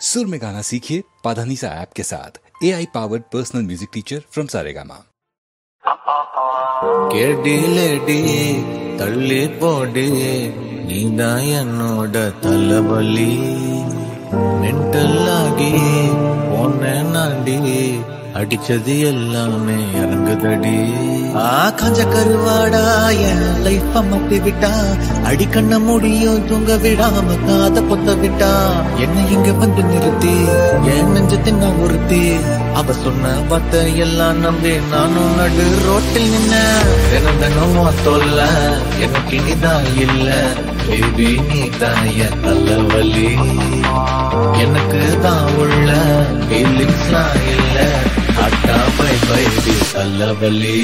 सुर में गाना सीखिए पाधानीसा ऐप के साथ A I powered personal music teacher from Saregama கேடிலேடி தள்ளி போடி நீதான் என்னோட தலைவலி மென்டல் ஆகி போன நாடி அடிச்சது எல்லாமே இறங்குதடி ஆ காஞ்ச கருவாடா என் லைஃப மாத்தி விட்டா அடிக்கண்ண முடியும் தூங்க விடாம காத பொத்த விட்டா என்ன இங்க வந்து நிறுத்தி என் நெஞ்சத்தின் நான் ஒருத்தி அவ சொன்ன வார்த்தை எல்லாம் நம்பி நானும் நடு ரோட்டில் நின்ன தினம் தொல்ல எனக்கு இனிதான் இல்ல பேபி நீ தாய நல்லவழி எனக்கு தான் உள்ள ஃபீலிங்ஸ்லாம் இல்ல அட்டா பை பைபி நல்லவழி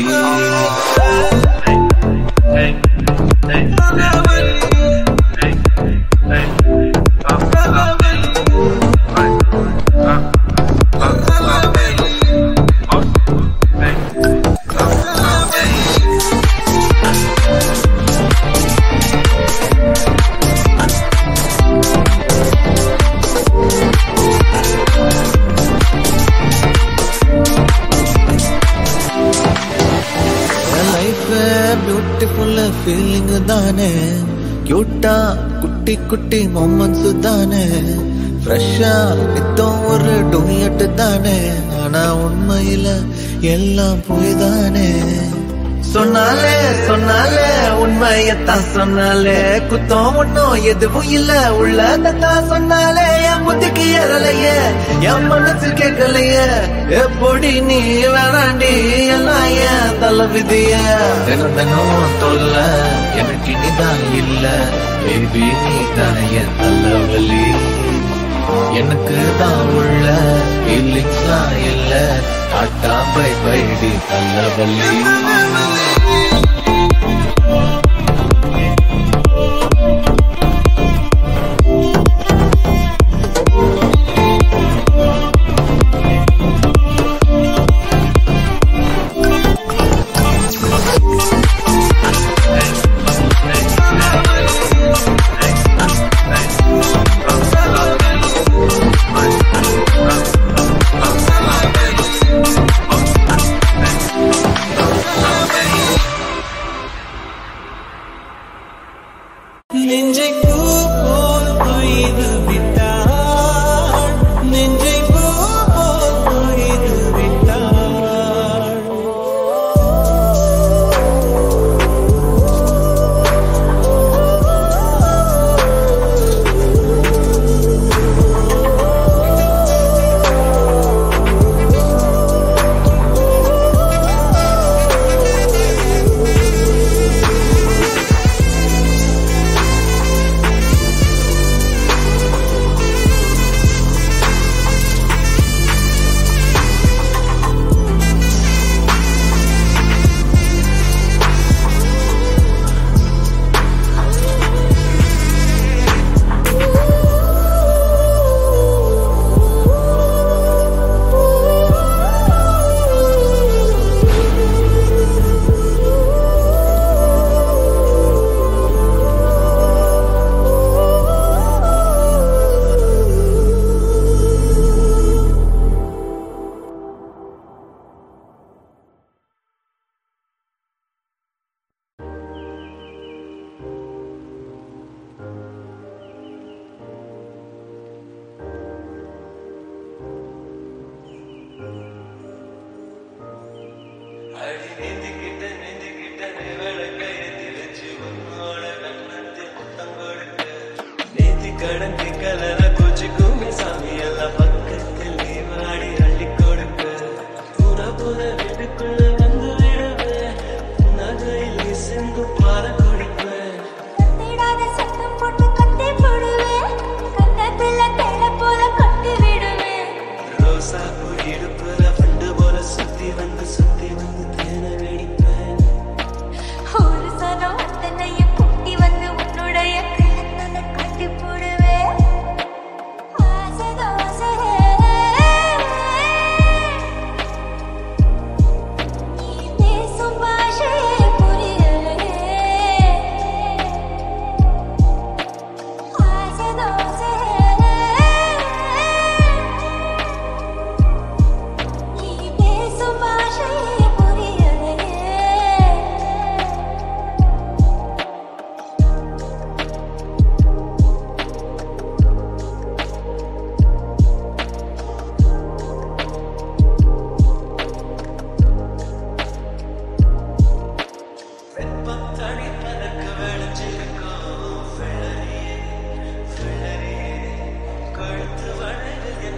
லைஃப் பியூட்டிஃபுல் ஃபீலிங் தானே கியூட்டா குட்டி குட்டி மொமெண்ட்ஸ் தானே ஃப்ரெஷ்ஷா நித்தம் ஒரு டூயட் தானே ஆனா உண்மையில எல்லாம் போய் தானே சொன்னாலே சொன்னாலே உண்மையத்தான் சொன்னாலே குத்தம் ஒண்ணும் எதுவும் இல்ல உள்ளதான் சொன்னாலே என் புத்திக்கு ஏறலையே என் மனசு கேட்கலையே எப்படி நீ வேணாண்டி எல்லாம் ஏன் தலை விதிய தினம் தினம் தொல்ல எனக்கு நீதான் இல்ல பேபி நீ தான் என் தலைவலி எனக்கு தான் உள்ள ஃபீலிங்ஸ்லாம் இல்ல டாட்டா பை பைடி தலைவலி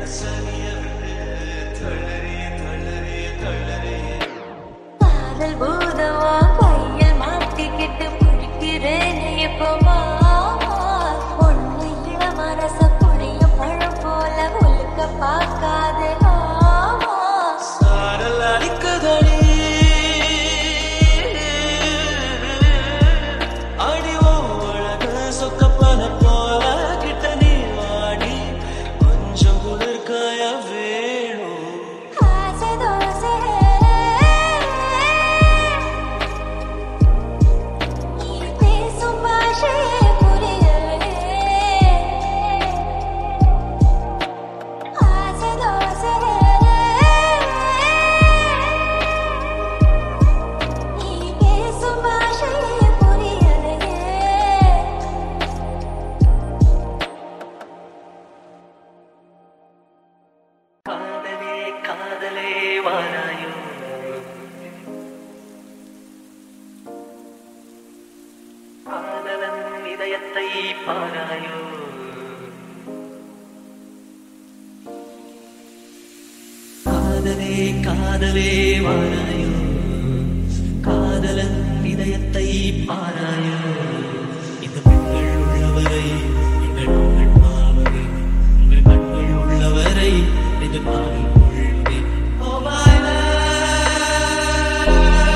காதல் பூதமா கையில் மாட்டிக்கிட்டு பிடிக்கிறேனே எப்பமா ஒண்ணு இளமரச புளிய பழம் போல உலுக்க பார்க்காதே ஆமா சாரல் அடிக்குதடி அடி ஓ அழகு சொக்கப்பன போல கிட்ட நீ வாடி கொஞ்சம் குளிர்காய வேணும் ஆசை தோசை நீ பேசும் பாஷையே புரியலே ஆசை தோசை நீ பேசும் பாஷையே புரியலே காதலே காதலே வாராயோ காதலன் இதயத்தை பாராயோ காதலே காதலே வாராயோ காதலன் இதயத்தை பாராயோ இந்த பெண்கள் உள்ளவரை எங்கள் நாங்கள் வாழ்வதே உங்கள் கண்கள் உள்ளவரை எங்கள் காதல் கொள்வதே Oh my love.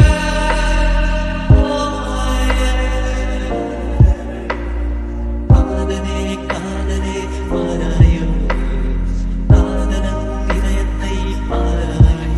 Oh my love. காதலே காதலே பாராயோ காதலன் இதயத்தை பாராயோ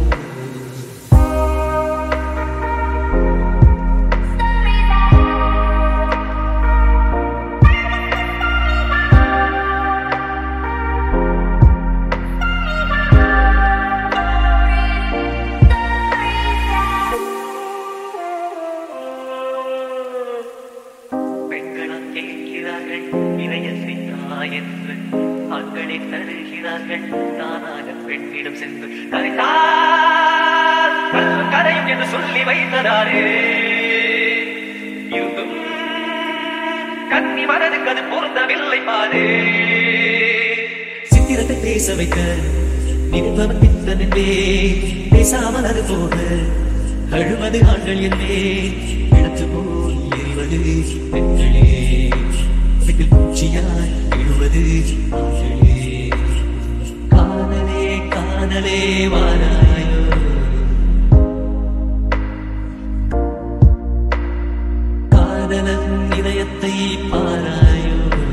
பெண்களும் கேட்கிறார்கள் இதயத்தை தாய் என்று ஆண்களை தருகிறார்கள் தானாக பெண்ணிடம் சென்று கரைத்தால் கரையும் என்று சொல்லி வைத்ததாரே இருந்தும் கன்னி மனதுக்கு அது பொருந்தவில்லை பாரு சித்திரத்தை பேச வைக்க நிற்பவன் பித்தன் என்பே பேசாமல் அது போக அழுவது ஆண்கள் என்பே இடத்து போல் எரிவது பெண்களே வீட்டில் பூச்சியாய் விழுவது ஆண்களே காதலே காதலே வாராயோ காதலன் இதயத்தை பாராயோ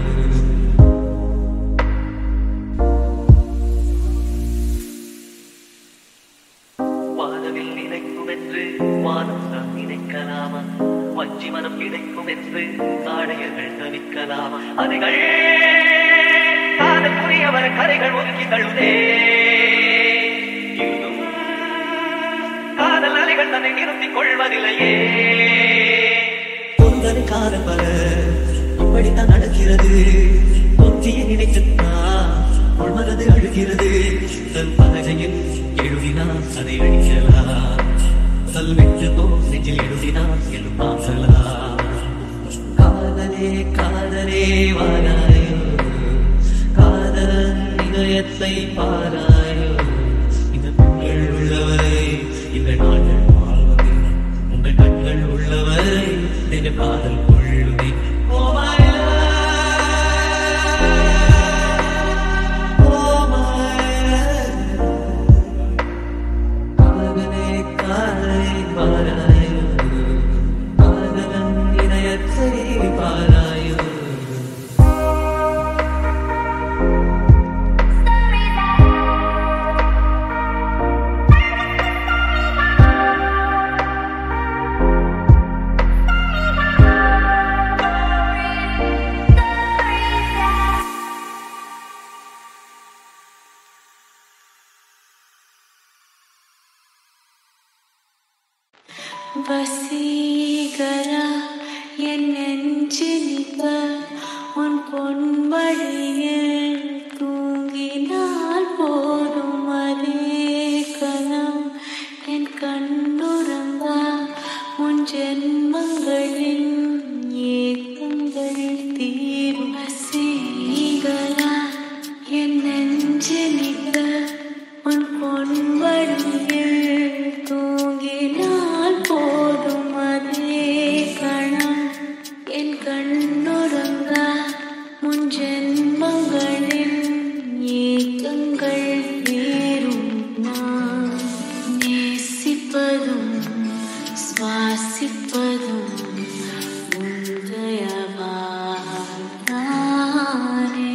வானவில் நினைக்கும் என்று வானம் தான் நினைக்கலாமா வஞ்சி மனம் கிடைக்கும் என்று காடையர்கள் தவிக்கலாமா அதுகள் காதற்குரியவர் கரைகள் ஒதுக்கி தழுதே இன்னும் காதல் அலைகள் தன்னை நிறுத்திக் கொள்வதில்லையே பொருந்தது காதல் பல இப்படித்தான் நடக்கிறது ஒன்றிய நினைத்துத்தான் உள்மனது அழுகிறது தன் பலகையில் எழுதினால் அதை அழிக்கலாம் தல் விட்டு போ நெஞ்சில் எழுதினால் எழும் ஆசலாம் காதலே காதலே வாராயோ காதலன் இதயத்தை பாராயோ இந்த பெண்கள் உள்ளவரை இந்த நாள்கள் வாழ்வது உங்கள் கண்கள் உள்ளவரை இந்த காதல் கொள்ளுதே Oh my love. Oh my love. காதலே காதலே பாராயோ காதலன் இதயத்தை பாராயோ வசீகரா என் நெஞ்சினிக்க உன் பொன்மடியில் தூங்கினால் போதும் அதே கணம் என் கண்ணுறங்கா உன் ஜென்மங்களின் ஏக்கங்கள் தீரும் வசீகரா என் நெஞ்சினிக்க நெஞ்சனிக்க உன் பொன்வழியில் தூங்கினால் போதும் அதே கணம் என் கண்ணுறங்கா முன் ஜென்மங்களின் ஏக்கங்கள் தீரும் நான் நேசிப்பதும் சுவாசிப்பதும் உந்தயவால் நானே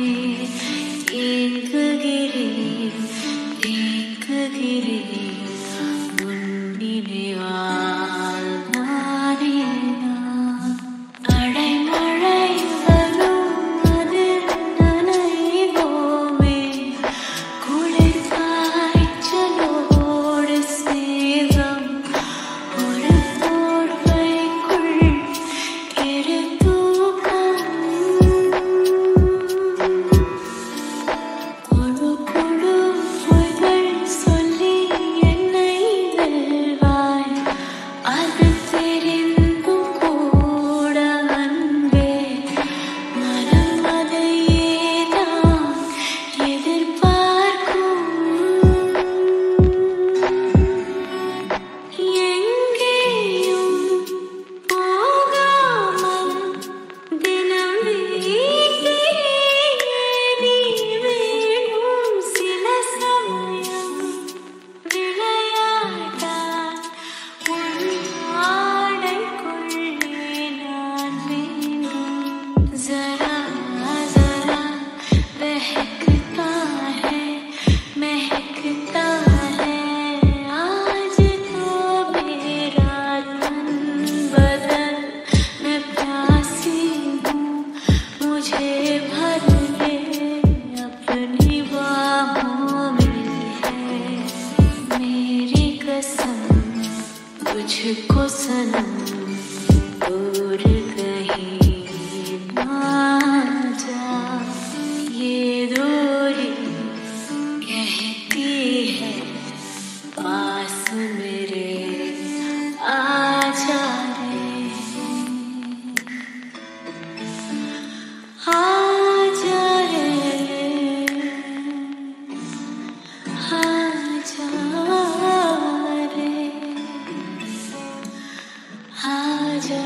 ஏங்குகிறேன் ஏங்குகிறேன் உன் நினைவால் நானே நான் அடைமழை வரும் அதில் நனைவோமே குளிர் காய்ச்சலோடு சேகம் ஒரு போர்வைக்குள் இரு தூக்கம் கொடு கொடு பொய்கள் சொல்லி என்னை வெல்வாய் அது தெரிந்தும் கூட அன்பே மனம் அதையேதான் எதிர்பார்க்கும் எங்கேயும் போகாமல் தினம் வீட்டிலே நீ வேணும் சில சமயம் விளையாடா உன் ஆடைக்குள்ளே நான் வேண்டும் जरा जरा बहकता है महकता है आज तो मेरा तन बदन मैं प्यासी हूँ मुझे भर ले अपनी बाहों में है मेरी कसम तुझको सनम दूर कहीं ना जा ये दूरी कहती है पास मेरे आजा रे आजा रे आजा रे आजा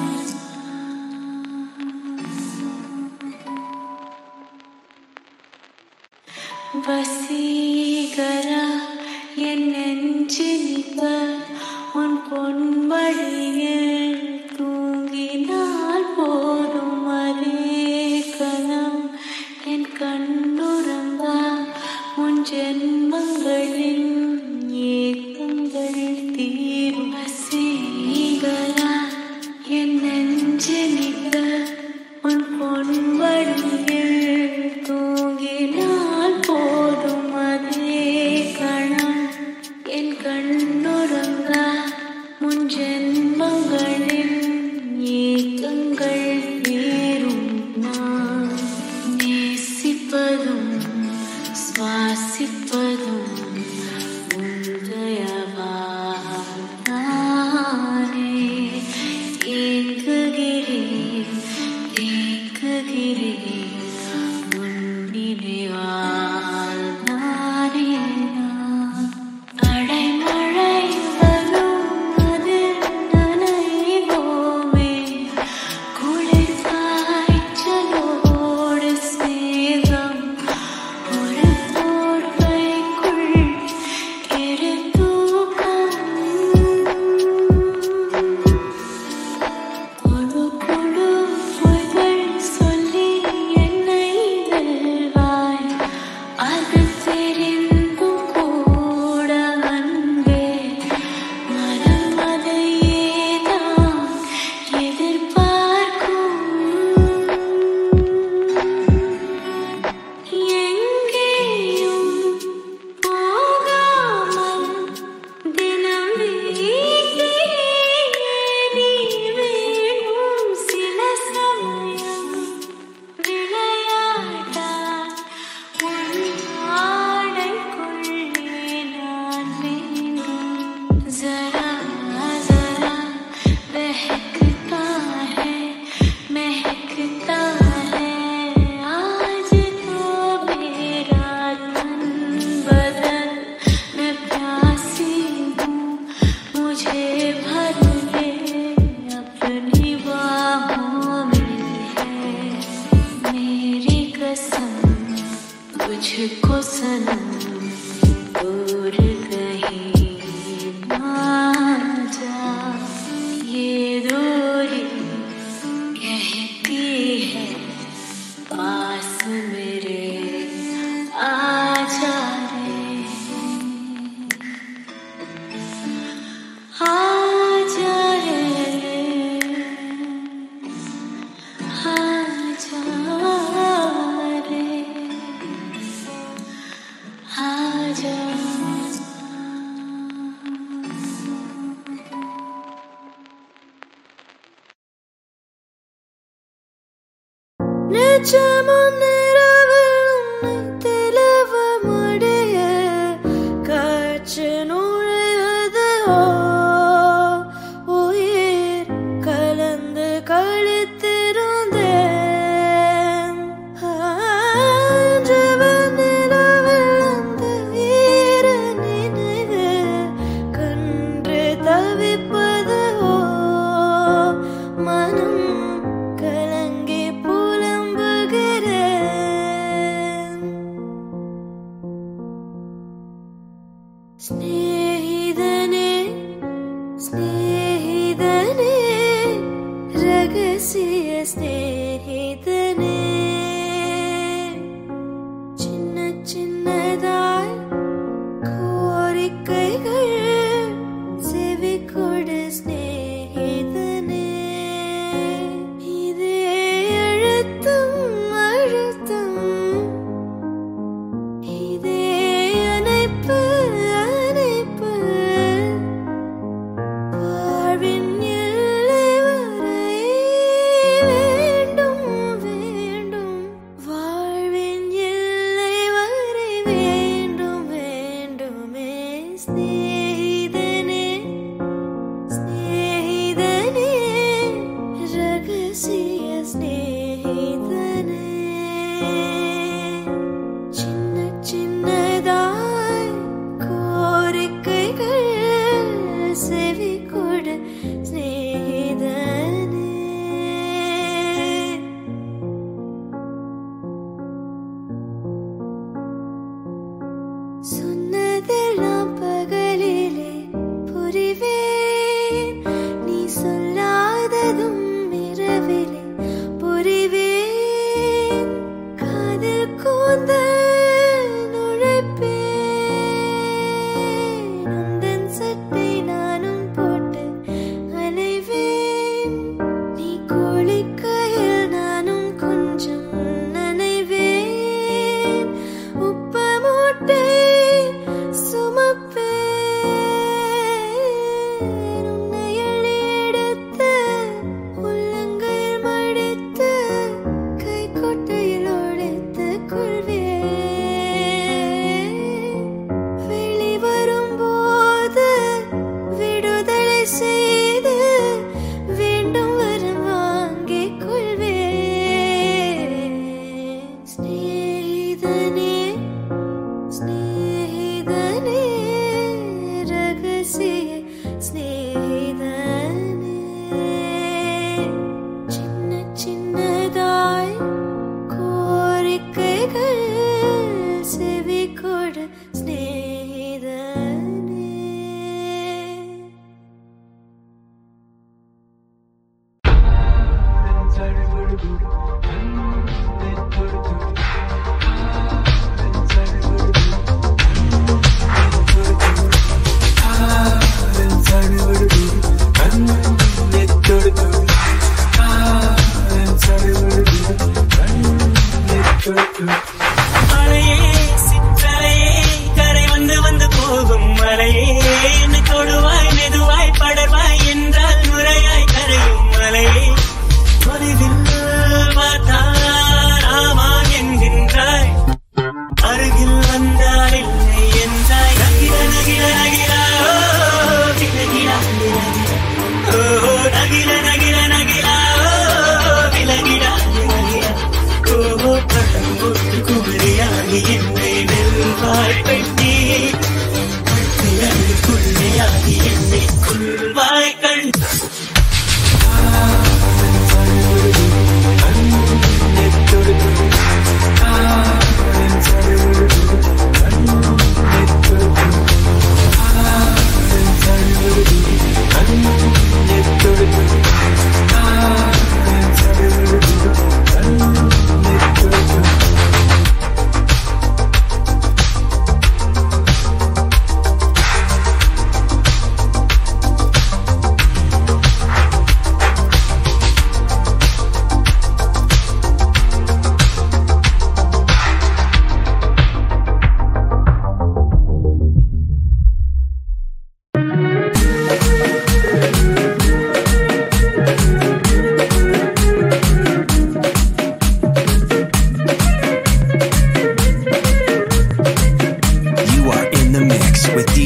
வசீகரா என் நெஞ்சினிக்க உன் பொன்வழியில் தூங்கினால் போதும் அதே கணம் என் கண்ணுறங்கா உன் ஜென்மங்களின் ஏக்கங்கள் தீரும் வசீகரா என் நெஞ்சினிக்க உன் பொன்வழியில் தூங்கினால் போதும் அதே கணம் என் கண்ணுறங்கா முன் ஜென்மங்களின் ஏக்கங்கள் தீரும் நான் நேசிப்பதும் சுவாசிப்பதும் உந்தயவால் நானே ஏங்குகிறேன் ஏங்குகிறேன் உன் நினைவால் நானே நான் அடைமழை வரும் அதில் நனைவோமே குளிர் காய்ச்சலோடு சேகம் ஒரு போர்வைக்குள் இரு தூக்கம் கொடு கொடு பொய்கள் சொல்லி என்னை வெல்வாய் அது தெரிந்தும் கூட அன்பே மனம் அதையேதான் எதிர்பார்க்கும் எங்கேயும் போகாமல் தினம் வீட்டிலே நீ வேணும் சில சமயம் விளையாடா உன் ஆடைக்குள்ளே सनम दूर कहीं ना जा ये दूरी कहती है पास मेरे आ जा रे आ जा रे आ जा रे आ जा நிஜமுன்னிரவில் திலவ முடிய காற்று நுழைவது ஓ உயிர் கலந்து கழித்திருந்தேன் ஆண்டவன் நிலவில் அந்த ஈர நினைவு கன்று தவிப்பது ஓ மனம் கலங்கி புலம்புகிறேன் സ്നേഹിതനെ സ്നേഹിതനെ രഹസ്യ സ്നേഹിതനെ ചിന്ന ചിന്നതായി കോരിക്കൈകൾ ചെവിക്കൊട് സ്നേഹിതനെ ഇതേ അഴുത്തം അഴുത്തം இதே அணைப்பு அணைப்பு வாழ்வின் எல்லை வரை வேண்டும் வேண்டும் வாழ்வின் எல்லை வரை வேண்டும் வேண்டுமே ஸ்நேகிதனே സ്നേഹിതനേ രഹസ്യ സ്നേഹിതനേ சின்ன சின்னதாய் கோரிக்கைகள் செவி கொடு ஸ்நேகிதனே சொன்னதெல்லாம் பகலிலே புரிவேன் நீ சொல்லாததும் இரவிலே புரிவேன் காதல் கூந்தல் நுழைப்பேன் உந்தன் சட்டை நானும் போட்டு அலைவேன் நீ கோழிக்கையில் நானும் கொஞ்சம் நனைவேன் உப்ப மூட்டை சுமப்பேன் உன்னை எள்ளி எடுத்து உள்ளங்கையில் மடித்து கைக்குட்டையில் ஒழித்துக் கொள்வேன் வெளிவரும்போது விடுதலை செய்து வேண்டும் வரம் வாங்கிக் கொள்வேன் ஸ்நேகிதனே സ്നേഹിതനേ രഹസ്യ സ്നേഹിതനേ ചിന്ന ചിന്നതായി കോരിക്കൈകൾ ചെവിക്കൊട് സ്നേഹിതനേ மலையே சிற்றலையே கரை வந்து வந்து போகும் மலையே என்னை தொடுவாய் மெதுவாய் படர்வாய் என்றால் முறையாய் கரையும் மலையே தொலைவில் பார்த்தால் ஆமா என்கின்றாய் அருகில் வந்தால் இல்லை என்றாய் நகிர நகிர நகிரா ஓ, விலகிடா, விலகிடா. ஓ, நகிர நகிர நகிரா ஓ, விலகிடா, விலகிடா. ஓ, பட்டம் போட்டு குமரியாகி என்னை வெல்வாய் பெட்டி கொள்ளையாகி என்னை கொள்வாய் கண் ஆ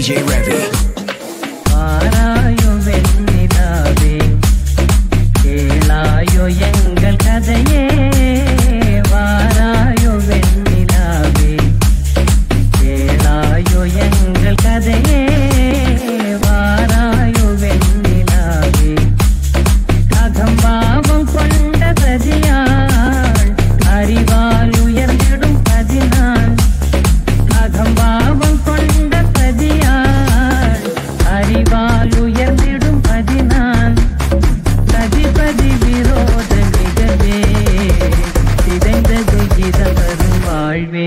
DJ Ravi. வாராயோ வெண்ணிலாவே கேளாயோ எங்கள் கதையே வாராயோ வெண்ணிலாவே கேளாயோ எங்கள் கதையே வாராயோ வெண்ணிலாவே அகம்பாவம் கொண்ட சதியாள் அறிவால் உயர்ந்திடும் பதினாள் அகம்பாவம் கொண்ட பதியாள் அறிவால் உயர்ந்திடும் பதினாள் பதிபதி விரோத மிகவே சிதைந்தது இதவரும் வாழ்வே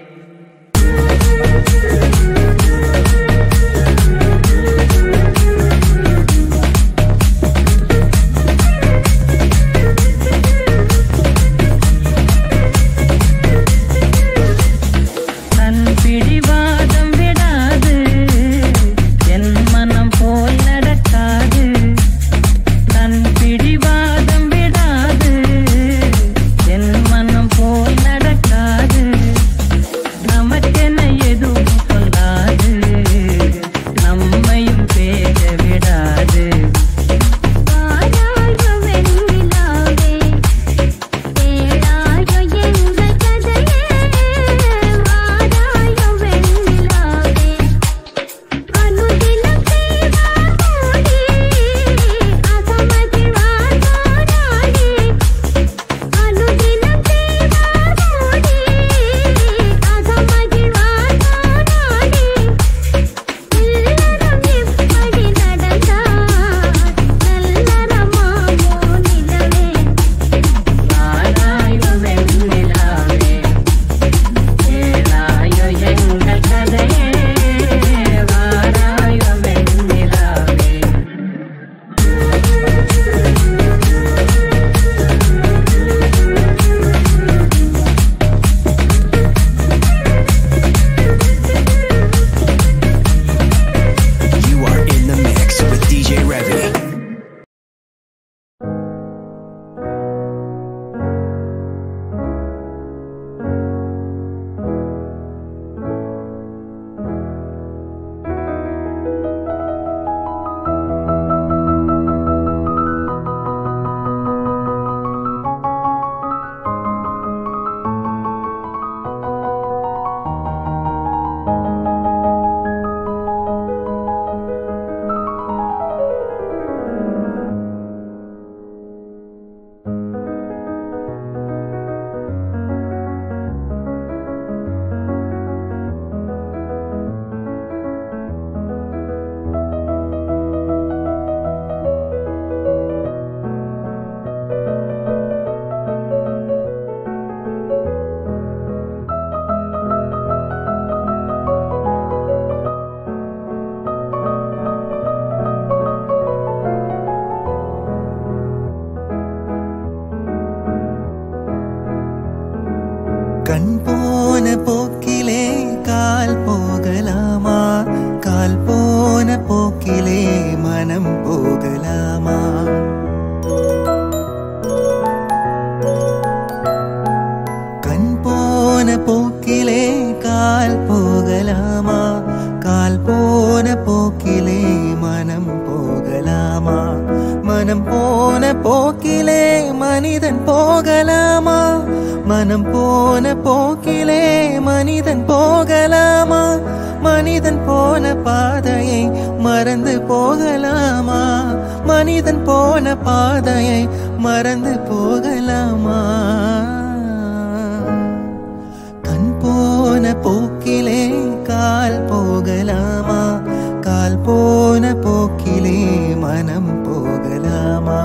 தன் பிடிவாதம் விடாது என் மனம் போல் நடக்காது தன் பிடிவாதம் விடாது என் மனம் போல் நடக்காது நமக்கென எதுவும் சொல்லாது நம்மையும் பேச விடாது வாராயோ வெண்ணிலாவே கேளாயோ எங்கள் கதையே வாராயோ வெண்ணிலாவே அனுதினம் தேவாமோடி அகமதி வாசோடாடி அனுதினம் தேவாமோடி அகமதி வாசோடாடி இல்லறம் எப்படி நடந்தார் நல்லறமாமோ நிலவே வாராயோ வெண்ணிலாவே கேளாயோ எங்கள் கதையே வாராயோ வெண்ணிலாவே You are in the mix with DJ Ravi. கண் போன போக்கிலே கால் போகலாமா கால் போன போக்கிலே மனம் போகலாமா கண் போன போக்கிலே கால் போகலாமா கால் போன போக்கிலே மனம் போகலாமா மனம் போன போக்கிலே மனிதன் போகலாமா மனம் போன போக்கிலே மனிதன் போகலாமா மனிதன் போன பாதையை மறந்து போகலாமா மனிதன் போன பாதையை மறந்து போகலாமா கண் போன போக்கிலே கால் போகலாமா கால் போன போக்கிலே மனம் போகலாமா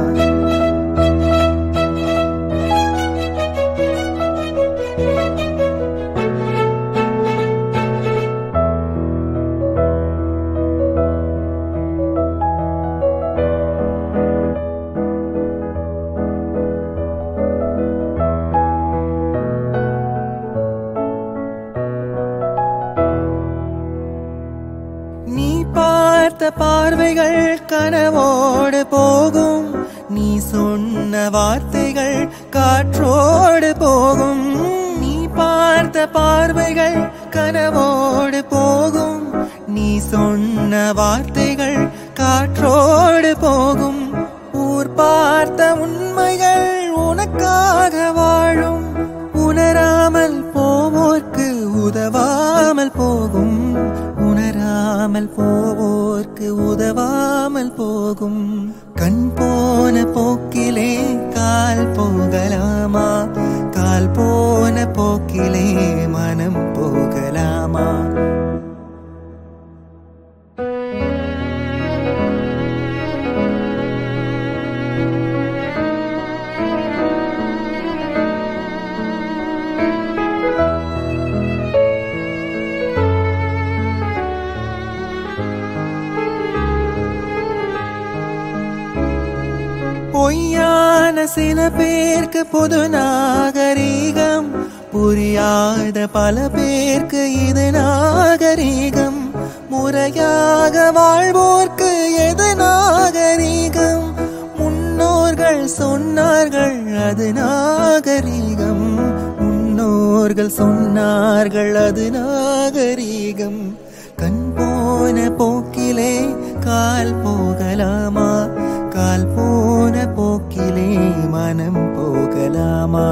நீ பார்த்த பார்வைகள் கனவோடு போகும் நீ சொன்ன வார்த்தைகள் காற்றோடு போகும் நீ பார்த்த பார்வைகள் கனவோடு போகும் நீ சொன்ன வார்த்தைகள் காற்றோடு போகும் ஊர் பார்த்த உண்மைகள் உனக்காக வாழும் உணராமல் போவோர்க்கு உதவாமல் போகும் உணராமல் போவோர்க்கு உதவாமல் போகும் கண் போன போக்கிலே கால் போகலாமா கால் போன போக்கிலே மனம் போகலாமா பொய்யான சில பேருக்கு பொது நாகரீகம் புரியாத பல பேருக்கு இது நாகரீகம் முறையாக வாழ்வோர்க்கு எது நாகரீகம் முன்னோர்கள் சொன்னார்கள் அது நாகரீகம் முன்னோர்கள் சொன்னார்கள் அது நாகரீகம் கண் போன போக்கிலே கால் போகலாமா கால் போன போக்கிலே மனம் போகலாமா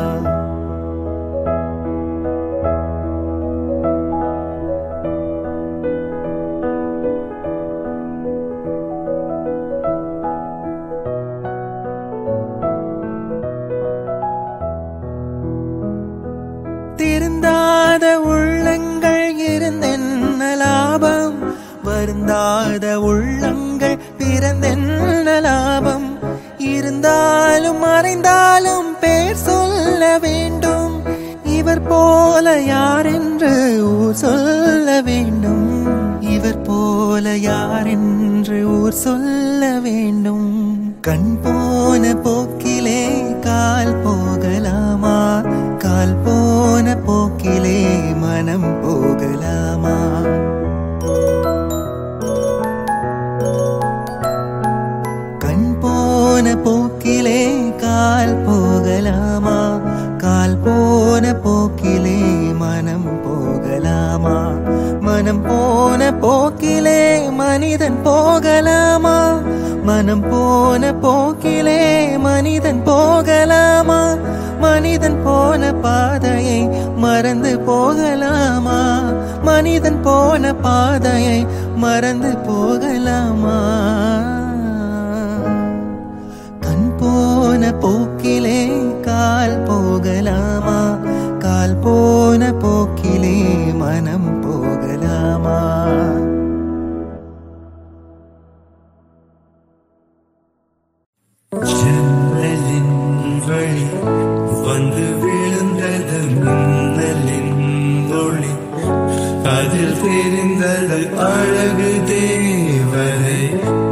திருந்தாத உள்ளங்கள் இருந்தென்ன லாபம் வருந்தாத உள்ளங்கள் பிறந்தென்ன லாபம் இருந்தாலும் மறைந்தாலும் பேர் சொல்ல வேண்டும் இவர் போல யார் என்று ஊர் சொல்ல வேண்டும் இவர் போல யார் என்று ஊர் சொல்ல வேண்டும் கண் போன போக்கிலே கால் போகலாமா கால் போன போக்கிலே மனம் போகலாமா கண் போன போக்கிலே கால் போகலாமா கால் போன போக்கிலே மனம் போகலாமா மனம் போன போக்கிலே மனிதன் போகலாமா மனம் போன போக்கிலே மனிதன் போகலாமா மனிதன் போன பாதையை மறந்து போகலாமா மனிதன் போன பாதையை மறந்து போகலாமா கண் போன போக்கிலே கால் போகலாமா கால் போன போக்கிலே மனம் போகலாமா ஜன்னலின் வழி வந்து விழுந்தது மின்னலின் ஒளி அதில் தெரிந்தது அழகு தேவதை